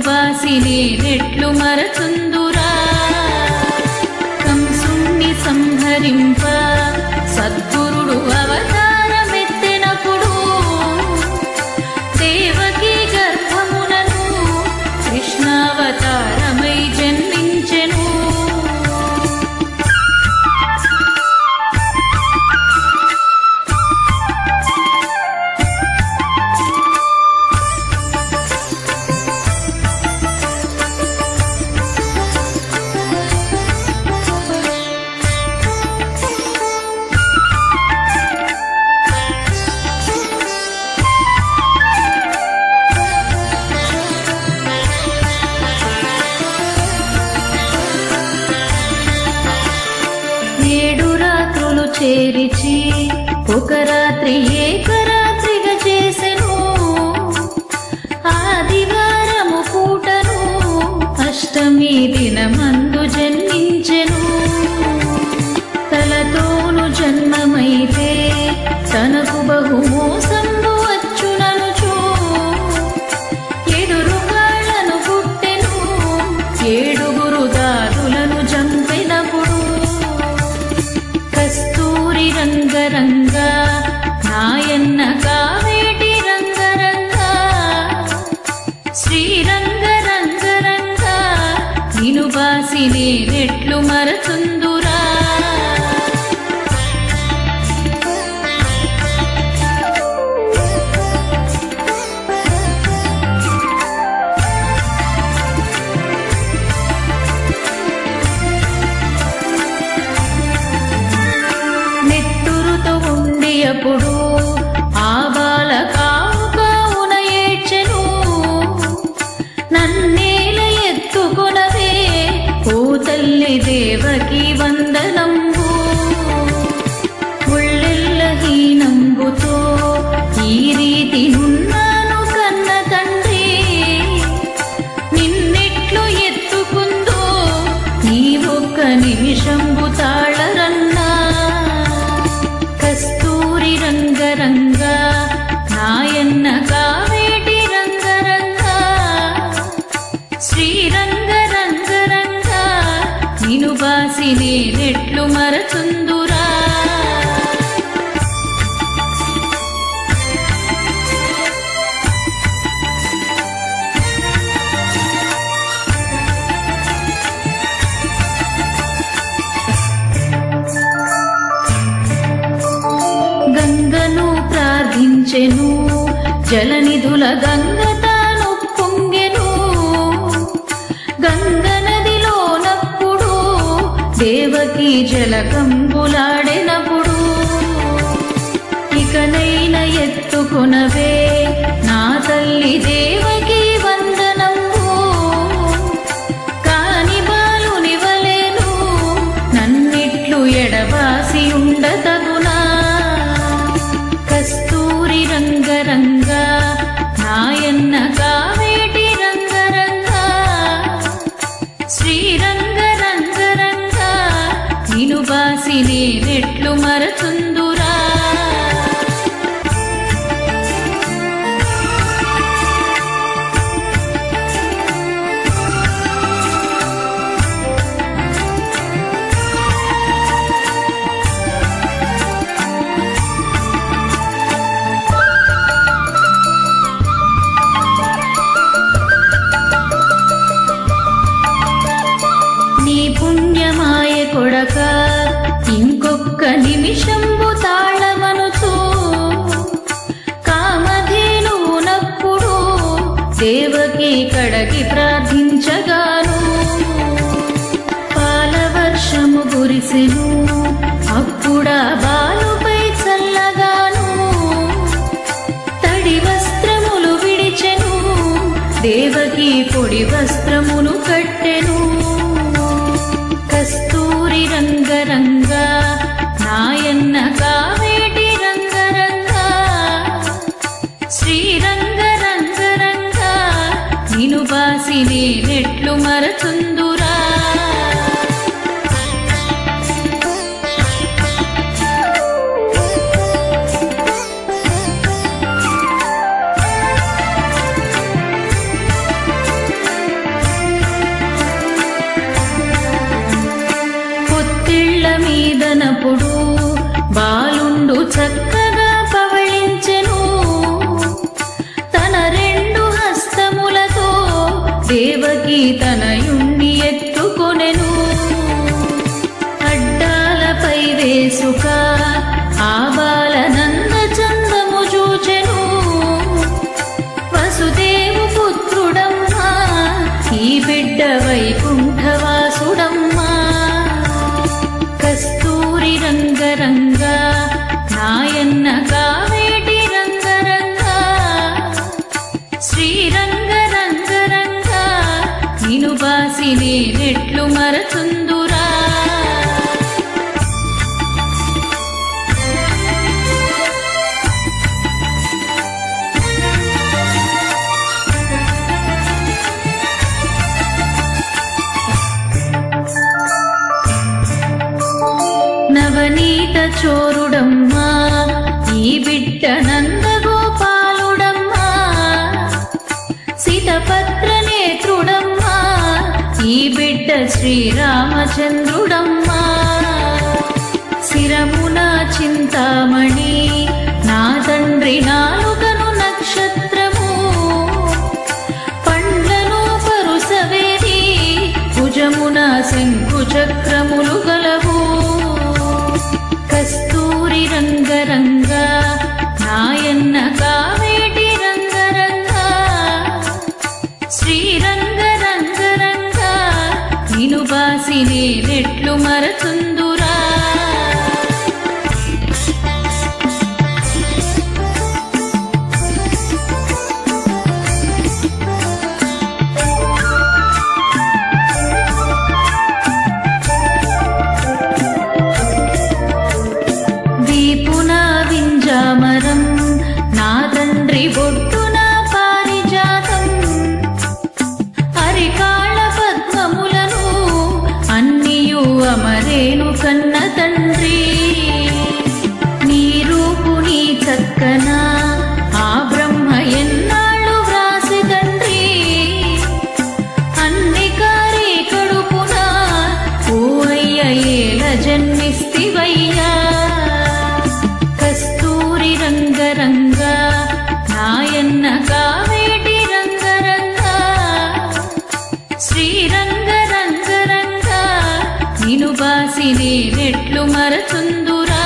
బాసి నేనెట్లు మరచుందురా కంసుణ్ణి సంహరింప సద్గురుడు అవతారమెత్తినప్పుడు దేవకి గర్భమునను కృష్ణావతారమై జన్మించెను ఏడు రాత్రులు చేరిచి ఒక రాత్రి ఏకరాత్రిగా చేసెను ఆదివారము పూటను అష్టమి దినమందు జన్మించెను తలతోను జన్మమైతే తనకు బహు మోసంబు వచ్చుననుచు ఎదురు కాళ్ళను పుట్టెను ఏడుగురు దాదులను చంపినప్పుడు కస్తూరి రంగరంగ నాయన్న కావేటి రంగరంగ శ్రీరంగ రంగరంగ నిను బాసి నేనెట్లు మరచుందురా నెత్తురుతో ఉండి అప్పుడు ఆ బాల కావు కావున ఏడ్చెను నన్నేల ఎత్తుకొనవే ఓ తల్లి దేవకి వందనంబు ఉళ్ళెల్ల హీనంబుతో ఈ రీతి నున్నాను కన్న తండ్రి నిన్నెట్లు ఎత్తుకుందో నీ ఒక్క నిమిషంబు తాళరన్నా కస్తూరి రంగరంగ నాయన్న కావేటి రంగరంగ శ్రీరంగ రంగరంగ నిను బాసి నేనెట్లు మరచుందురా గంగను ప్రార్థించెను జలనిధుల గంగ తాను పొంగెను గంగ నదిలోనప్పుడు దేవకి జలకంబులాడెనప్పుడు ఇకనైన ఎత్తుకొనవే నా తల్లి దేవకి వందనంబు కాని బాలుని వలెను నన్నిట్లు ఎడబాసి ఉండతగునా కస్తూరి రంగరంగ నాయన్న కావేటి రంగరంగ శ్రీరంగ రంగరంగ నిను బాసి నేనెట్లు మరచుందురా నీ పుణ్యమాయ కొడక ఇంకొక్క నిమిషంబు తాళమనుచు కామధేనునప్పుడు దేవకి కడకి ప్రార్థించగాను పాలవర్షము కురిసెను అప్పుడా బాలుపై చల్లగాను తడి వస్త్రములు విడిచెను దేవకి పొడి వస్త్రమును కట్టెను కస్తూరి రంగరంగ నాయన్న కావేటి రంగరంగ శ్రీరంగ రంగరంగ నిను బాసి నేనెట్లు మరచుందురా దేవకీ తనయుణ్ణి ఎత్తుకొనెను అడ్డాలపై వేసుక ఆబాల నంద చందము చూచెను వసుదేవు పుత్రుడమ్మా ఈ బిడ్డ వైకుంఠవాసుడమ్మా కస్తూరి రంగరంగా నాయన్న కావేటి రంగరంగా శ్రీరంగ రంగరంగా నిను బాసి నేనెట్లు మరచుందురా నవనీత చోరుడమ్మా ఈ బిడ్డ నందగోపాలుడమ్మా సీతపత్ర నేత్రుడమ్మా ఈ బిడ్డ శ్రీరామచంద్రుడమ్మా శిరమున చింతామణి నా తండ్రి నాలుగను నక్షత్రము పండ్లను పరుసవేది భుజమున శంకు చక్రములు గలవు కస్తూరి రంగరంగా నాయన్న కావేటి రంగరంగా శ్రీరంగ రంగరంగా నిను బాసి నేనెట్లు మరచుందురా దీపున వింజామరం నా తండ్రి బొట్టున పారిజాతం అరికాళ్ళ పద్మములను అన్నియు అమరేను కన్న తండ్రి నీ రూపు నీ చక్కన ఆ బ్రహ్మ ఎన్నాళ్ళు వ్రాసి తండ్రి అన్ని కారే కడుపున ఓ అయ్య ఏల జన్మిస్తివయ్యా కస్తూరి రంగరంగా నాయన్న కావేటి రంగరంగా శ్రీరంగ రంగరంగా నిను బాసి నేనెట్లు మరచుందురా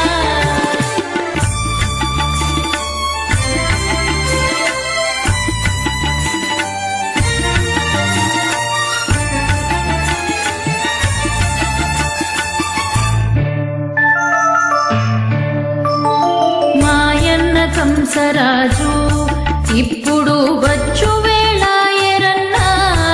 మాయన్న కంసరాజు ఇప్పుడు వచ్చు వేళాయరన్నా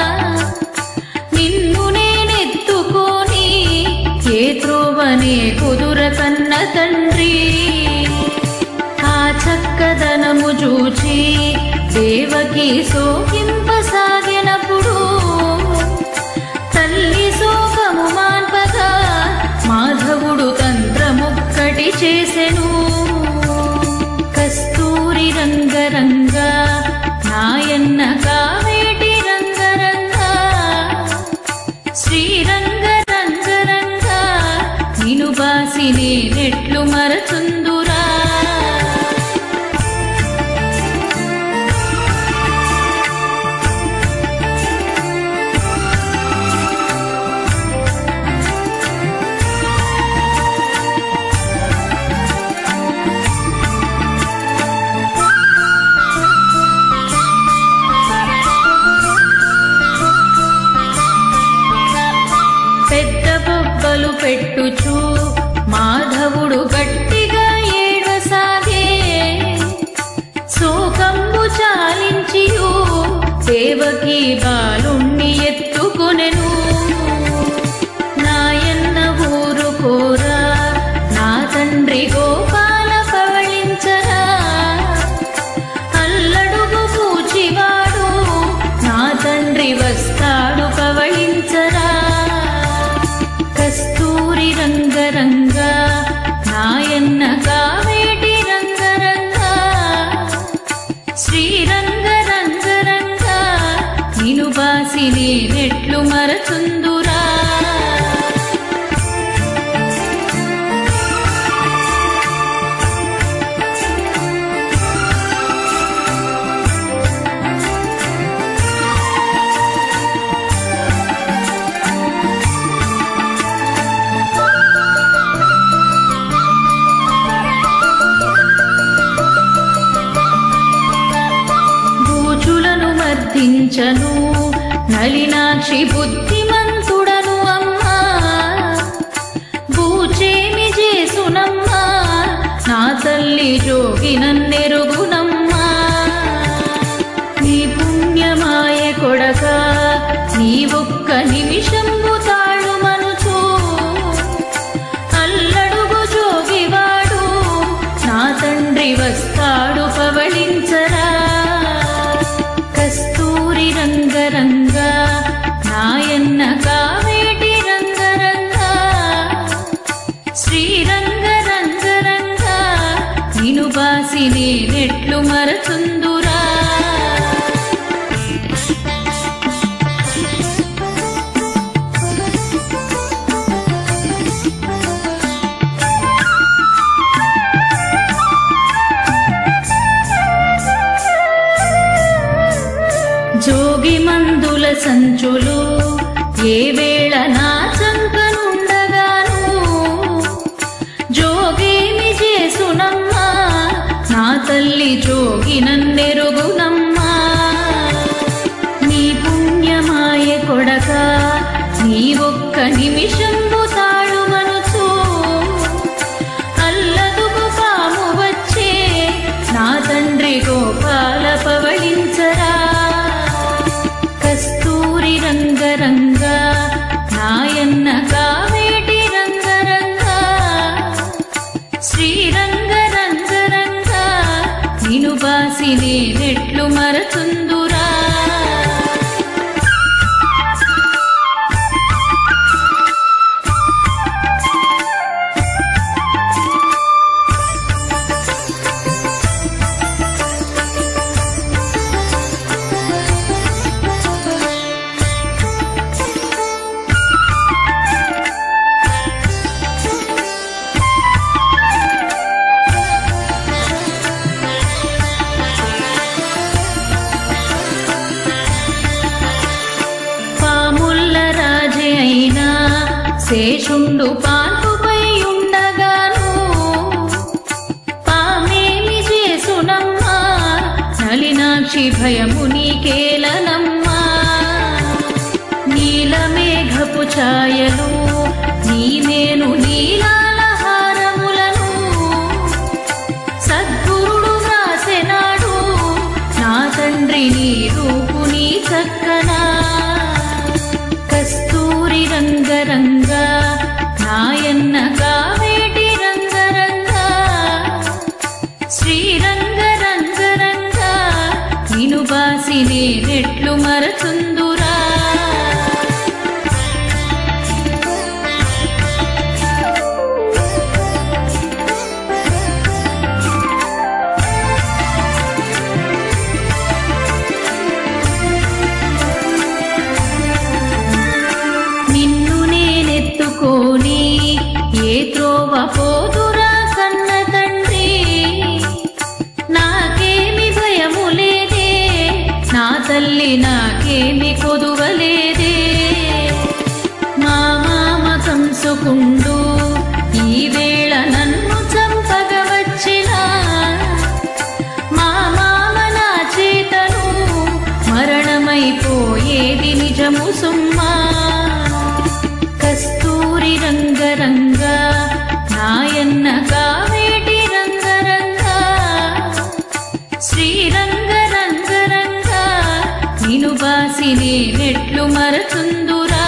నిన్ను నేనెత్తుకొని ఏ త్రోవనే కుదుర కన్న తండ్రి ఆ చక్కదనము చూచి దేవకి సోకింపసాగినప్పుడు తల్లి శోకము మాన్పగా మాధవుడు తంత్రముక్కటి చేసెను కస్తూరి రంగరంగా నాయన్న కావేటి రంగరంగా శ్రీరంగ రంగరంగా నిను బాసి నేనెట్లు మరచుందురా పెద్ద బొబ్బలు పెట్టుచు మాధవుడు గట్టిగా ఏడసాగే శోకంబు చాలించియు దేవకి బాలుణ్ణి ఎత్తుకొనెను నాయన్న ఊరు కోరా నా తండ్రి గోపాల పవళించరా అల్లడుగు పూచివాడు నా తండ్రి వస్తాడు పవళించరా కస్తూరి రంగరంగా నాయన్న కావేటి రంగరంగా శ్రీరంగ రంగరంగా నిను బాసి నేనెట్లు మరచుందురా పలించను నలినాక్షి బుద్ధిమంతుడను అమ్మా బూచేమి చేసునమ్మా నా తల్లి జోగి నన్నెరుగునమ్మా నీ పుణ్యమాయ కొడక నీ ఒక్క నిమిషంబు తాళు మనుచు అల్లడుగు జోగివాడు నా తండ్రి వస్తాడు పవళించరా కస్తూరి రంగరంగ నాయన్న కావేటి రంగరంగ శ్రీరంగ రంగరంగ నిను బాసి నేనెట్లు మరచుందురా జోగి మందుల సంచులు ఏ వేళ నా చంకనుండగాను జోగేమి చేసునమ్మా నా తల్లి జోగి నన్నెరుగునమ్మా నీ పుణ్యమాయ కొడక నీ ఒక్క నిమిషంబు తాళు మనుచు అల్లదుకు పాము వచ్చే నా తండ్రి గోపాల పవళించరా కస్తూరి రంగరంగ నాయన్న కావేటి రంగరంగ శ్రీరంగ రంగరంగ నిను బాసి నేనెట్లు మరచుందురా పాముల్ల రాజే అయినా శేషుండు పాన్పుపై ఉండగాను పామేమి చేసునమ్మా నలినాక్షి భయము నీకేలనమ్మా నీలమేఘపు ఛాయలు నీవేను నీలాల హారములను సద్గురుడు వ్రాసెనాడు నా తండ్రి నీ రూపు నీ చక్కనా కస్తూరి రంగరంగ నాయన్న కావేటి రంగరంగ శ్రీరంగ రంగరంగ నిను బాసి నేనెట్లు మరచుందురా నిన్ను నేనెత్తుకోని ఏ త్రోవ పోదురా కన్న తండ్రి నాకేమి భయము లేదే నా తల్లి నాకేమి కొదువలేదే మా మామ కంసుకుండు ఈ వేళ నన్ను చంపగ వచ్చిన మా మామ నా చేతను మరణమైపోయేది నిజము సుమ్మా కస్తూరి రంగరంగ నాయన్న కావేటి రంగరంగ శ్రీరంగ రంగరంగ నిను బాసి నేనెట్లు మరచుందురా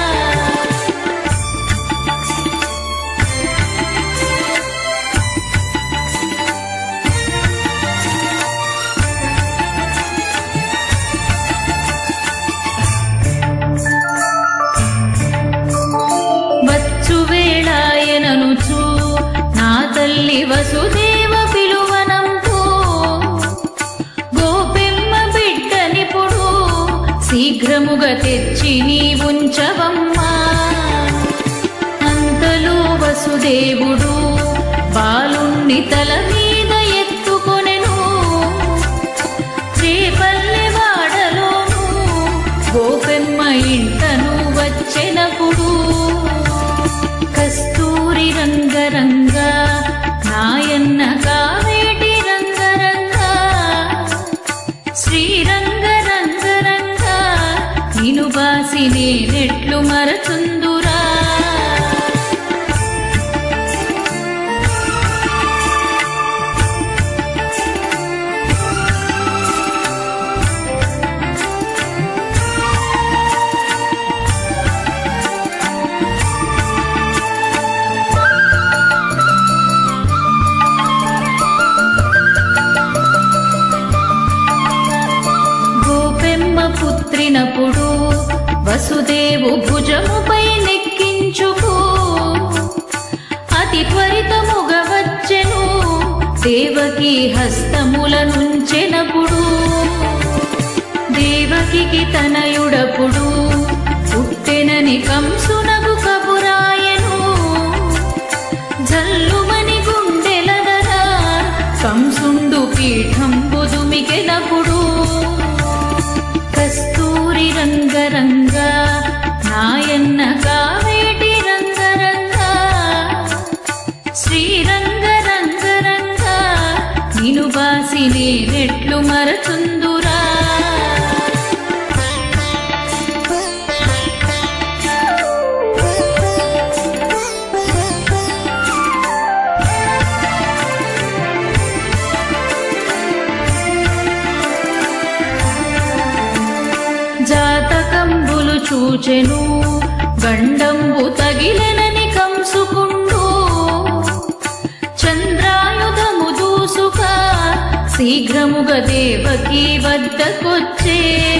వచ్చు వేళాయననుచు నా తల్లి వసుదేవ పిలువనంపు గోపెమ్మ బిడ్డనిపుడు శీఘ్రముగా తెచ్చి నీ ఉంచవమ్మా అంతలో వసుదేవుడు బాలుణ్ణి తల మీద ఎత్తుకొనెను చేపల్లె వాడలోను గోపెమ్మ ఇంటను వచ్చెనప్పుడు కస్తూరి రంగరంగ నాయన్న కావేటి రంగరంగ శ్రీరంగ రంగరంగ నిను బాసి నేనెట్లు మరచుందురా గోపెమ్మ పుత్రినప్పుడు వసుదేవు భుజముపై నెక్కించుకు అతి త్వరితముగ వచ్చెను దేవకి హస్తముల నుంచెనప్పుడు దేవకికి తనయుడప్పుడు పుట్టెనని కంసునకు కబురాయను జల్లుమని గుండెలదరా కంసుండు పీఠం బుదుమికెనప్పుడు కస్తూరి రంగరంగ నాయన్న కావేటి రంగరంగ శ్రీరంగ రంగరంగ నిను బాసి నేనెట్లు మరచుందురా జాతకంబులు చూచెను గండంబు తగిలెనని కంసుకుండు చంద్రాయుధము దూసుక శీఘ్రముగ దేవకి వద్దకొచ్చే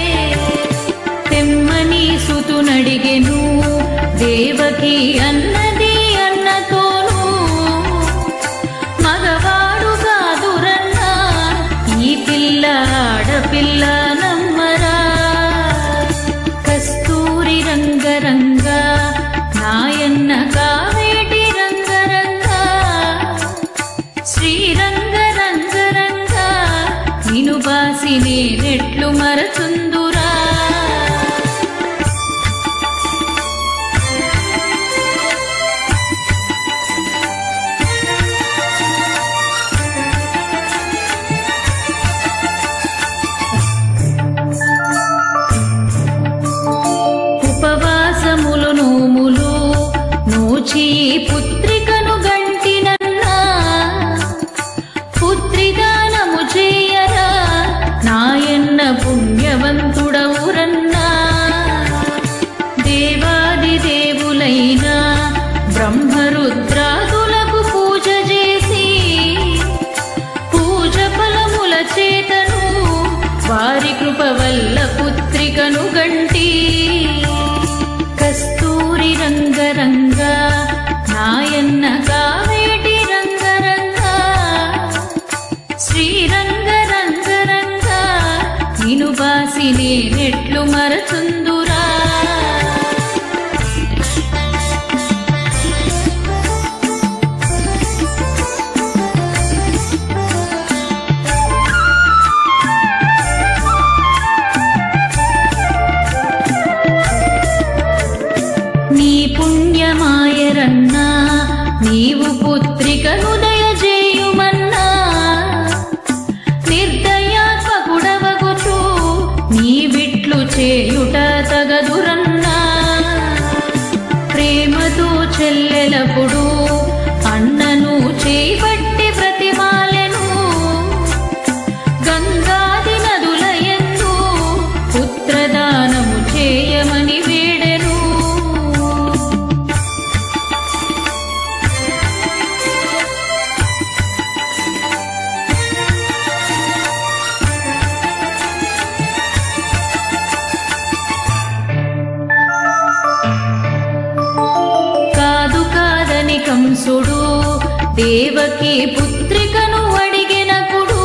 తెమ్మని సుతునడిగెను దేవకి అన్నది అన్నతోను మగవాడు కాదురన్నా ఈ పిల్ల ఆడపిల్ల నమ్మరా కస్తూరి రంగరంగ నాయన్న కావేటి రంగరంగ శ్రీరంగ రంగరంగ నిను బాసి నేనెట్లు మరచుందురా ఉపవాసములు నోములు నోచి పుత్రికను గంటినన్నా పుత్రిదానము చేయరా నాయన్న పుణ్యవంతుడవురన్నా దేవాది దేవులైన బ్రహ్మరుద్రాదులకు పూజ చేసి పూజ ఫలముల చేతను వారి కృప వల్ల పుత్రికను గంటి కస్తూరి రంగరంగ నాయన్న కావేటి రంగరంగ శ్రీరంగ రంగరంగ నిను బాసి నేనెట్లు మరచుందురా నీ పుణ్యమాయరన్నా నీవు పుత్రికను దయచేయుమన్నా నిర్దయాత్మకుడవగుచు నీ బిట్లు చేయుట తగదురన్నా ప్రేమతో చెల్లెలప్పుడు అన్నను చేపట్టి ప్రతిమాలెను గంగాది నదుల ఎందు పుత్రదానము చేయమని వేడెను కాదు కాదని కంసుడు దేవకి పుత్రికను అడిగినప్పుడు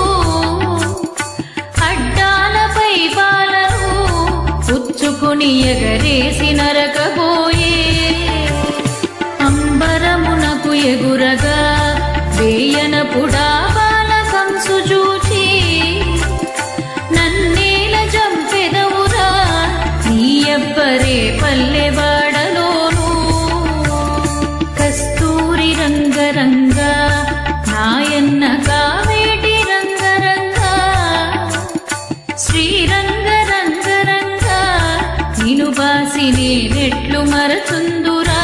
అడ్డాలపై బాలను పుచ్చుకుని ఎగరేసి నరకబోయే అంబరమునకు ఎగురగా వేయనపుడా బాల కంసు చూచి నన్నేల జంపెదవురా నీయబ్బరే పల్లెవాడలోను కస్తూరి రంగరంగ నాయన్న కావేటి రంగరంగ శ్రీరంగ రంగరంగ నిను బాసి నేనెట్లు మరచుందురా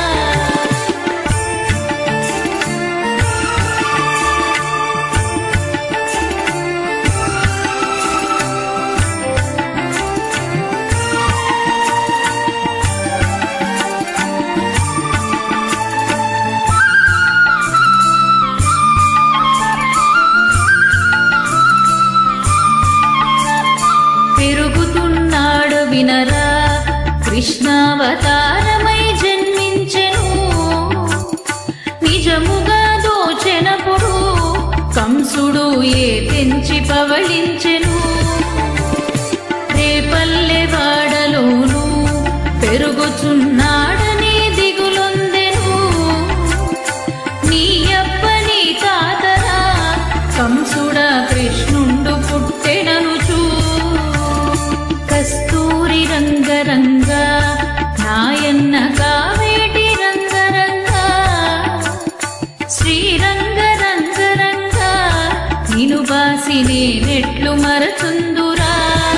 పెరుగుతున్నాడు వినరా కృష్ణావతారమై జన్మించెను నిజముగా దోచెనప్పుడు కంసుడు ఏ తెంచి పవళించెను రేపల్లె వాడలోను పెరుగుచున్నాడని దిగులొందెను నీ అప్పని తాతరా కంసుడ కృష్ణుండు పుట్టెననుచూ కస్తూరి రంగరంగ నాయన్న కావేటి రంగరంగ శ్రీరంగ రంగరంగ నిను బాసి నేనెట్లు మరచుందురా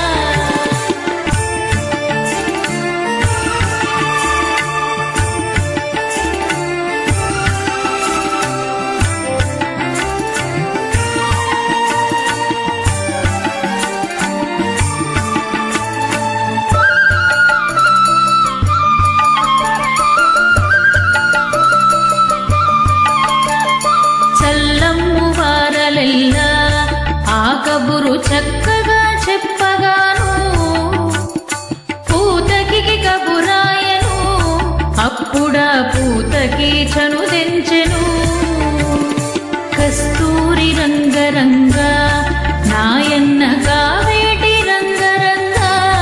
చల్లమ్ము వారలెల్లా ఆ కబురు చక్కగా చెప్పగాను పూతకి కబురాయను అప్పుడా పూతకి చనుదెంచెను కస్తూరి రంగరంగ నాయన్న కావేటి రంగరంగ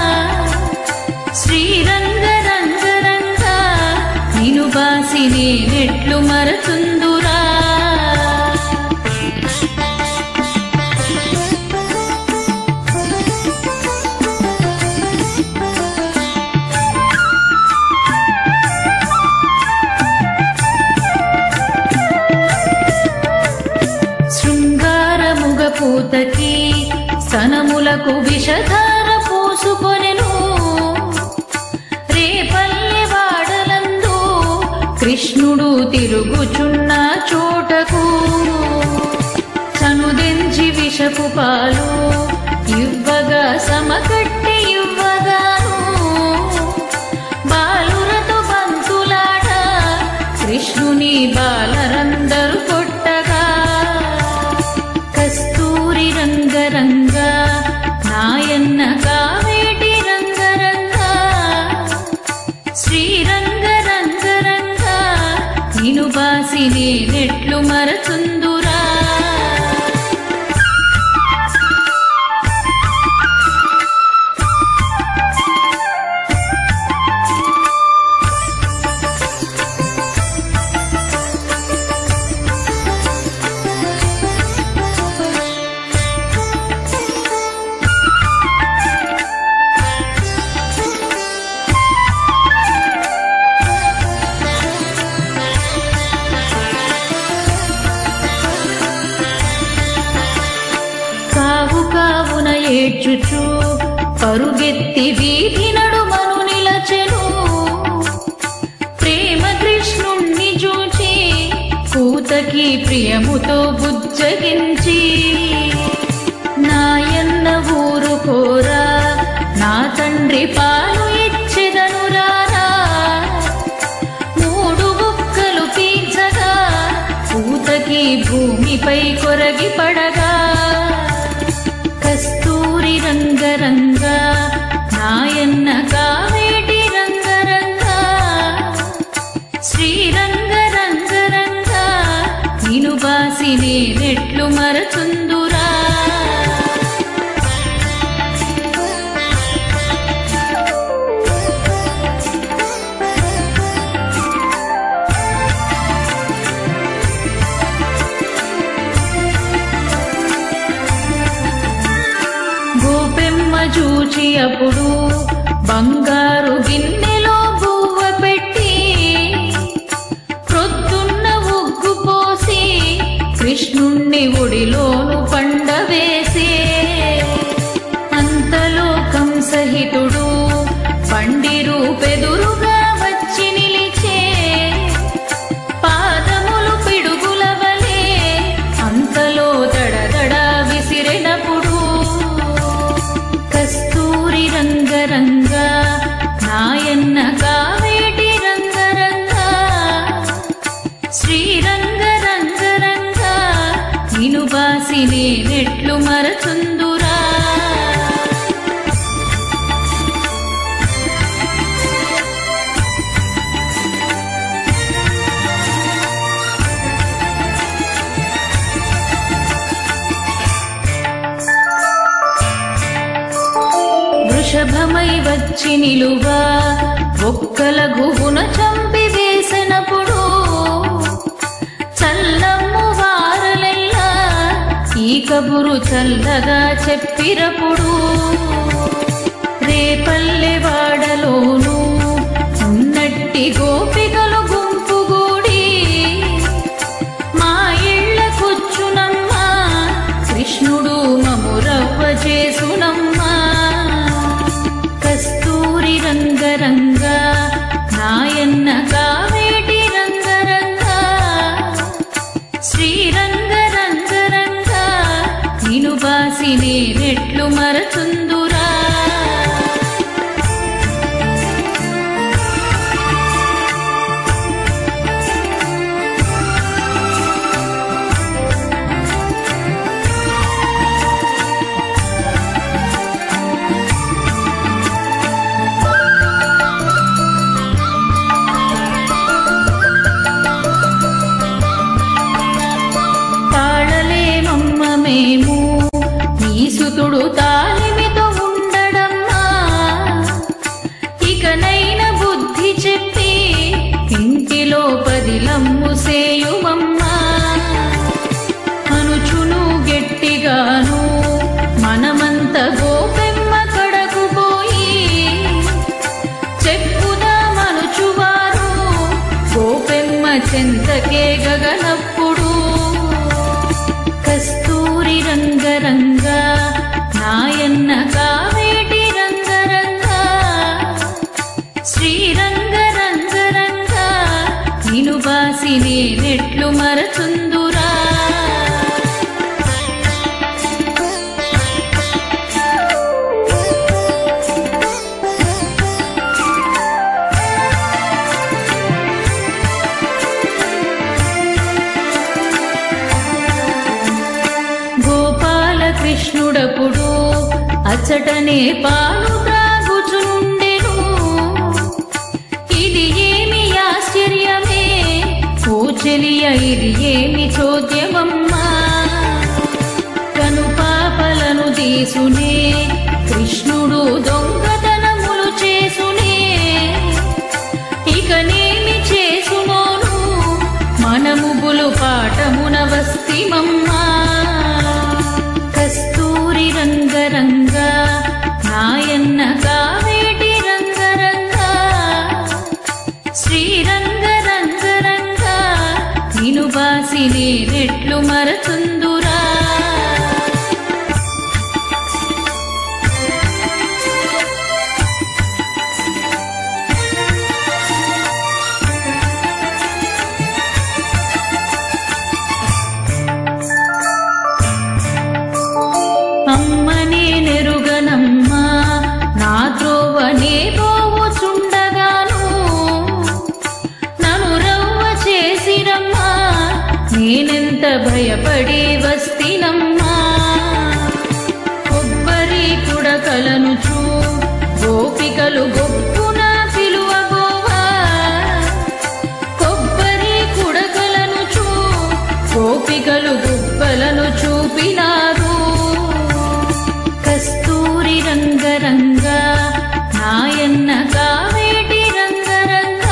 శ్రీరంగ రంగరంగ నిను బాసి నేనెట్లు మరచుందురా శృంగారముగ పూతకి స్తనములకు విషధార పోసుకొనెను రేపల్లె వాడలందు కృష్ణుడు తిరుగుచున్న చోటకు చనుదెంచి విషపు పాలు ఇవ్వగా సమకట్టి ఇవ్వగాను బాలురతో బంతులాట కృష్ణుని బాలరందరు కొట్టగా కస్తూరి రంగరంగ నాయన్న కావేటి రంగరంగ శ్రీరంగ రంగరంగ నిను బాసి నేనెట్లు మరచుందురా కావు కావున ఏడ్చుచు పరుగెత్తి వీధి నడుమను నిలచెను ప్రేమ కృష్ణుణ్ణి చూచి కూతకి ప్రియముతో బుజ్జగించి నాయన్న ఊరు కోరా నా తండ్రి పాలు ఇచ్చెదను రారా మూడు బుక్కలు పీల్చగా పూతకి భూమిపై కొరగి పడగా కస్తూరి రంగరంగ నాయన్న కావేటి రంగరంగ శ్రీరంగ రంగరంగ నిను బాసి నేనెట్లు మరచుందురా గోపెమ్మ చూచి అప్పుడు బంగారు గిన్నెలో బువ్వ పెట్టి ప్రొద్దున్న ఉగ్గు పోసి కృష్ణుణ్ణి ఒడిలోను పండవేసే అంతలో కంసహితుడు పండిరు రూపెదురుగా వచ్చి నిలిచే పాదములు పిడుగుల వలె అంతలో దడదడ విసిరినప్పుడు కస్తూరి రంగరంగ నాయన్న కావేటి రంగరంగ శ్రీరంగ రంగరంగ నిను బాసి నేనెట్లు మరచుందురా వృషభమై వచ్చి నిలువా ఒక్కల గుహున చంపి వేసినప్పుడు చల్లమ్ము వారలెల్లా ఈ కబురు చల్లగా చెప్పిరప్పుడు రేపల్లె వాడలోను ఉన్నట్టి గోపికలు గుంపుగూడి మా ఇళ్ళకొచ్చునమ్మా కృష్ణుడు మమురవ్వ చేసునమ్మా కస్తూరి రంగరంగ నాయన్న కావేటి రంగరంగ శ్రీరంగ రంగరంగ నిను బాసి నేనెట్లు మరచుందురా తాళలేమమ్మ మేము నీ సుతుడు తాలిమితో ఉండడమ్మా ఇకనైన బుద్ధి చెప్పి ఇంటిలో పదిలమ్ము సేయుమమ్మా అనుచును గట్టిగాను మనమంత గోపెమ్మ కడకు పోయి చెప్పుదామనుచువారు గోపెమ్మ చెంతకే గగనప్పుడు కస్తూరి రంగరంగ నాయన్న కావేటి రంగరంగ శ్రీరంగ రంగరంగ నిను బాసి నేనెట్లు మరచుందురా గోపాలకృష్ణుడప్పుడు అచ్చటనే పాలు త్రాగుచుండెను ఇది ఏమి ఆశ్చర్యమే ఓ చెలియ ఇది ఏమి చోద్యమమ్మా కను పాపలను తీసునే కృష్ణుడు దొంగతనములు చేసునే ఇకనేమి చేసునోను మనముగులు పాఠమున వస్తిమమ్మా కస్తూరి రంగరంగ నాయన్న కావేటి రంగరంగ శ్రీరంగ రంగరంగ నిను బాసి నేనెట్లు మరచుందురా అమ్మనే నెరుగనమ్మా నా త్రోవనే పోవుచుండగాను నన్ను రవ్వ చేసిరమ్మా నేనెంత భయపడి వస్తినమ్మా కొబ్బరి కుడకలను చూ గోపికలు గొప్పున పిలువబోవా కొబ్బరి కుడకలను చూ గోపికలు గుబ్బలను చూపినారు కస్తూరి రంగరంగ నాయన్న కావేటి రంగరంగ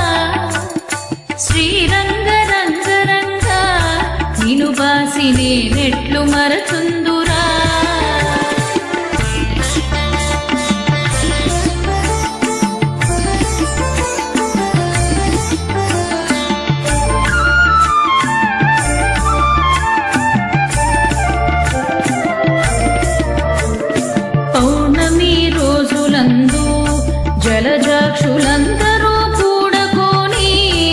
శ్రీరంగ రంగరంగ నిను బాసి నేనెట్లు మరచుందురా బ్రజులందరూ కూడకొని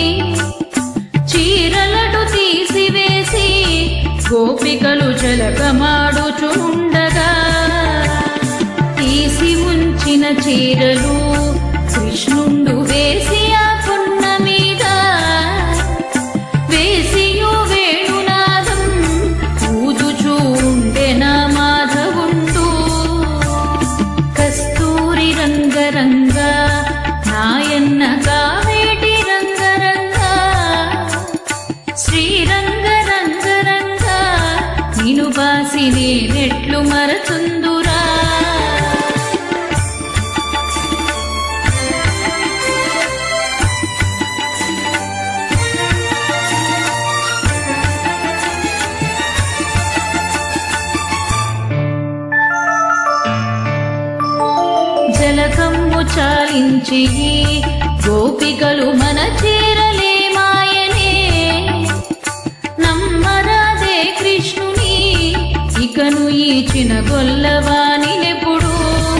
చీరలటు తీసివేసి గోపికలు జలకమాడుచుండగా తీసి ఉంచిన చీరలు కృష్ణుండు వేసి ఆ కొన్న మీద వేసియు వేణునాదం ఊదుచూ ఉండెన మాధవుండు కస్తూరి రంగరంగ నాయన్న కావేటి రంగరంగ శ్రీరంగ రంగరంగ నిను బాసి నేనెట్లు మరచుందురా జలకమ్ము చాలించి గోపికలు మన చీరలే మాయనే నమ్మరాదే కృష్ణుని ఇకను ఈ చినగొల్లవానినెప్పుడు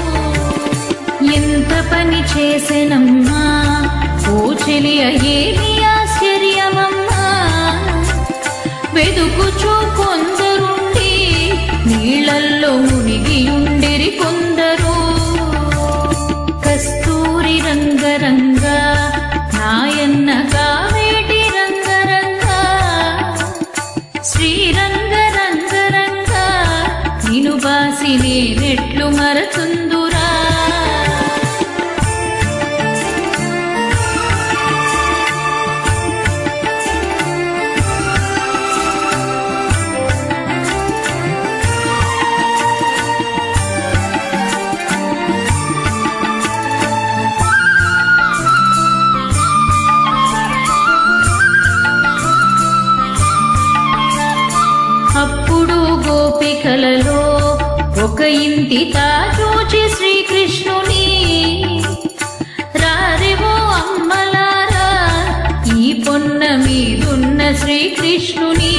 ఎంత పని చేసెనమ్మా ఓ చెలియ ఏమి ఆశ్చర్యమమ్మా వెదుకుచూ కొందరుండి నీళ్ళల్లో మునిగియుండిరి కొందరు కస్తూరి రంగరంగ నాయన్న కావేటి రంగరంగ శ్రీరంగ రంగరంగ నిను బాసి నేనెట్లు మరచుందురా అప్పుడు గోపికలలో ఒక ఇంటి తాచూచి శ్రీకృష్ణుని రారివో అమ్మలారా ఈ పొన్న మీదున్న శ్రీకృష్ణుని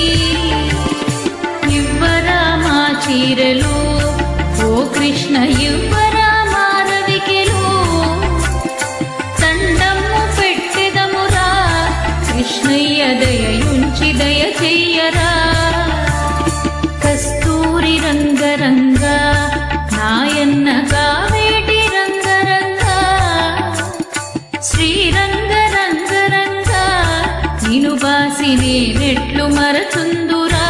ఇవ్వరా మా చీరలు ఓ కృష్ణ ఇవ్వరా మా రవికెలు దండము పెట్టెదమురా కృష్ణయ్య దయయుంచి దయ చెయ్యరా కస్తూరి రంగరంగ నాయన్న కావేటి రంగరంగ శ్రీరంగ రంగరంగ నిను బాసి నేనెట్లు మరచుందురా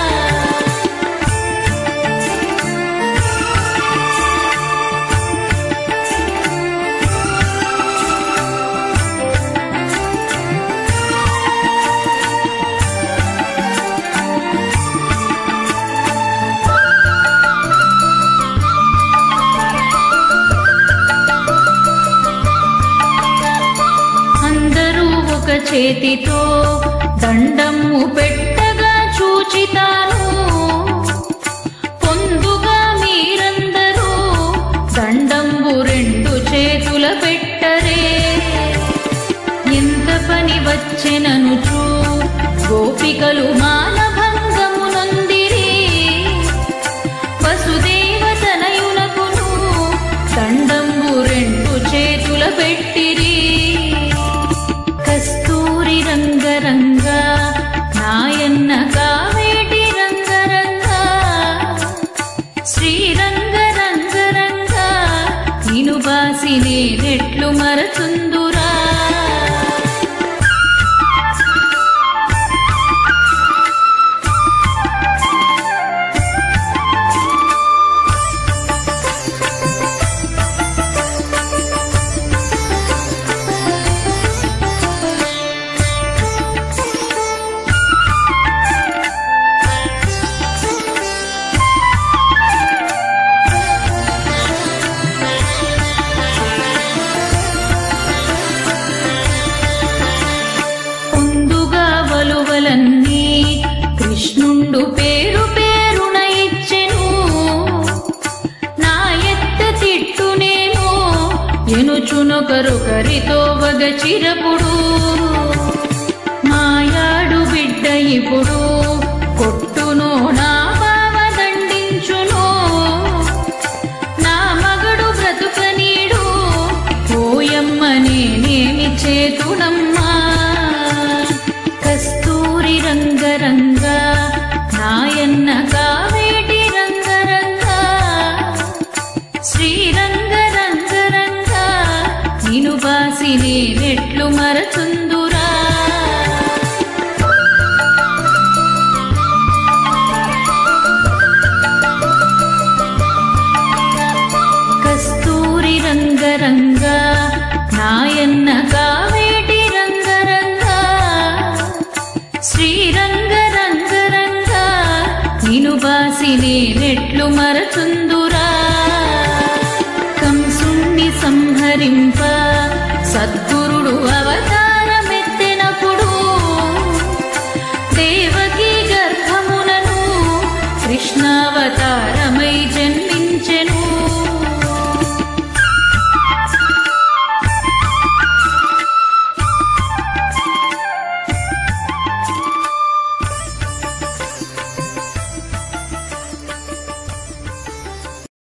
అందరూ ఒక చేతితో దండము పెట్టగా చూచితాను పొందుగా మీరందరూ దండంబు రెండు చేతుల పెట్టరే ఎంత పని వచ్చెననుచు గోపికలు మానభంగము నొందిరి వసుదేవ తనయునకును దండంబు రెండు చేతుల పెట్టిరి కస్తూరి రంగరంగ నాయన్న కావేటి రంగరంగ శ్రీరంగ రంగరంగ నిను బాసి నేనెట్లు మరచుందురా పొందుగా వలువలన్నీ కృష్ణుండు పేరు పేరున ఇచ్చెను నా ఎత్త తిట్టునేమో ఎనుచునొకరొకరితో వగ చిరపుడు మాయాడు బిడ్డ ఇప్పుడు కొట్టును నా బావ దండించును నా మగడు బ్రతుకనీడు ఓయమ్మని చేతునమ్మా కస్తూరి రంగరంగ నాయన్న కావేటి రంగరంగ శ్రీరంగ రంగరంగ నిను బాసి నేనెట్లు మరచుందురా కస్తూరి రంగరంగ నాయన్న కావేటి రంగరంగ శ్రీరంగ రంగరంగ నిను బాసి నేనెట్లు మరచుందురా కంసుణ్ణి సంహరింప సద్గు